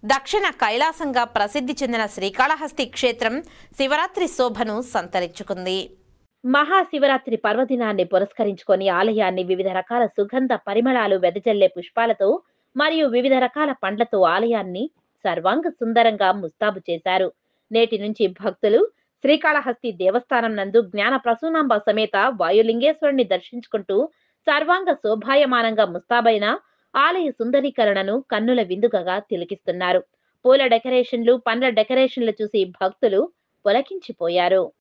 దక్షిణ కైలాసంగా ప్రసిద్ధి చెందిన శ్రీకాళహస్తి క్షేత్రం శివరాత్రి శోభను సంతరించుకుంది మహాశివరాత్రి పర్వదినాన్ని పురస్కరించుకొని ఆలయాన్ని వివిధ రకాల సుగంధ పరిమళాలు వెదజల్లే పుష్పాలతో మరియు వివిధ రకాల పండ్లతో ఆలయాన్ని సర్వాంగ సుందరంగా ముస్తాబు చేశారు నేటి నుంచి భక్తులు శ్రీకాళహస్తి దేవస్థానం నందు జ్ఞాన ప్రసూనాంబ సమేత వాయులింగేశ్వరుని దర్శించుకుంటూ సర్వాంగ శోభాయమానంగా ముస్తాబైన ఆలయ సుందరీకరణను కన్నుల విందుగా తిలకిస్తున్నారు పూల డెకరేషన్లు పండ్ల డెకరేషన్లు చూసి భక్తులు పులకించిపోయారు